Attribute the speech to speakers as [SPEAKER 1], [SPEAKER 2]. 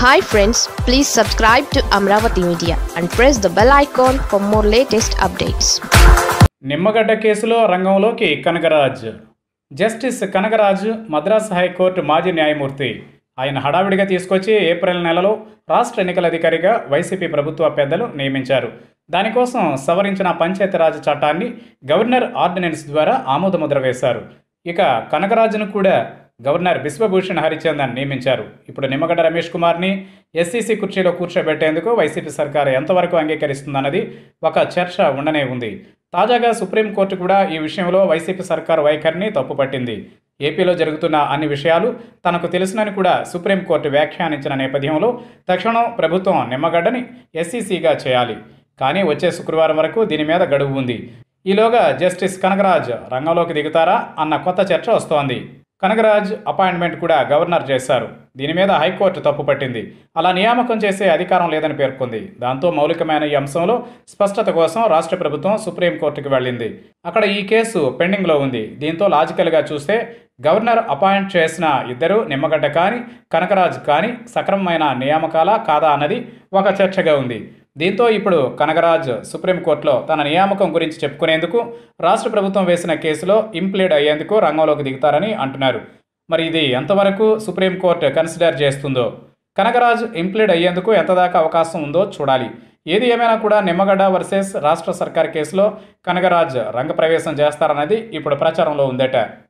[SPEAKER 1] hi friends please subscribe to Amaravati media and press the bell icon for more latest updates
[SPEAKER 2] Nimmagadda కేసులో రంగంలోకి Kanagaraj justice Kanagaraj Madras high court మాజీ న్యాయమూర్తి ఆయన హడావిడిగా తీసుకొచ్చి ఏప్రిల్ నెలలో రాష్ట్ర ఎన్నికల అధికారిగా వైసీపీ ప్రభుత్వ పెద్దలు నియమించారు దానికోసం సవరించిన పంచాయతీరాజ్ చట్టాన్ని గవర్నర్ ఆర్డినెన్స్ ద్వారా ఆమోదముద్ర వేశారు ఇక కనగరాజును కూడా గవర్నర్ బిశ్వభూషణ్ హరిచందన్ నియమించారు ఇప్పుడు నిమ్మగడ్డ రమేష్ కుమార్ని ఎస్సీసీ కుర్చీలో కూర్చోబెట్టేందుకు వైసీపీ సర్కారు ఎంతవరకు అంగీకరిస్తుందన్నది ఒక చర్చ ఉండనే ఉంది తాజాగా సుప్రీంకోర్టు కూడా ఈ విషయంలో వైసీపీ సర్కారు వైఖరిని తప్పుపట్టింది ఏపీలో జరుగుతున్న అన్ని విషయాలు తనకు తెలుసునని కూడా సుప్రీంకోర్టు వ్యాఖ్యానించిన నేపథ్యంలో తక్షణం ప్రభుత్వం నిమ్మగడ్డని ఎస్సీసీగా చేయాలి కానీ వచ్చే శుక్రవారం వరకు దీని మీద గడువు ఉంది ఈలోగా జస్టిస్ కనగరాజ్ రంగంలోకి దిగుతారా అన్న కొత్త చర్చ వస్తోంది కనగరాజ్ అపాయింట్మెంట్ కూడా గవర్నర్ చేశారు దీని మీద హైకోర్టు తప్పుపట్టింది అలా నియామకం చేసే అధికారం లేదని పేర్కొంది దాంతో మౌలికమైన ఈ అంశంలో స్పష్టత కోసం రాష్ట్ర ప్రభుత్వం సుప్రీంకోర్టుకు వెళ్ళింది అక్కడ ఈ కేసు పెండింగ్లో ఉంది దీంతో లాజికల్గా చూస్తే గవర్నర్ అపాయింట్ చేసిన ఇద్దరు నిమ్మగడ్డ కానీ కనకరాజ్ కానీ సక్రమమైన నియామకాలా కాదా అన్నది ఒక చర్చగా ఉంది దీంతో ఇప్పుడు కనగరాజ్ సుప్రీంకోర్టులో తన నియామకం గురించి చెప్పుకునేందుకు రాష్ట్ర ప్రభుత్వం వేసిన కేసులో ఇంప్లీడ్ అయ్యేందుకు రంగంలోకి దిగుతారని అంటున్నారు మరి ఇది ఎంతవరకు సుప్రీంకోర్టు కన్సిడర్ చేస్తుందో కనగరాజ్ ఇంప్లీడ్ అయ్యేందుకు ఎంత దాకా అవకాశం ఉందో చూడాలి ఏది ఏమైనా కూడా నిమ్మగడ్డ వర్సెస్ రాష్ట్ర సర్కార్ కేసులో కనగరాజ్ రంగప్రవేశం చేస్తారన్నది ఇప్పుడు ప్రచారంలో ఉందట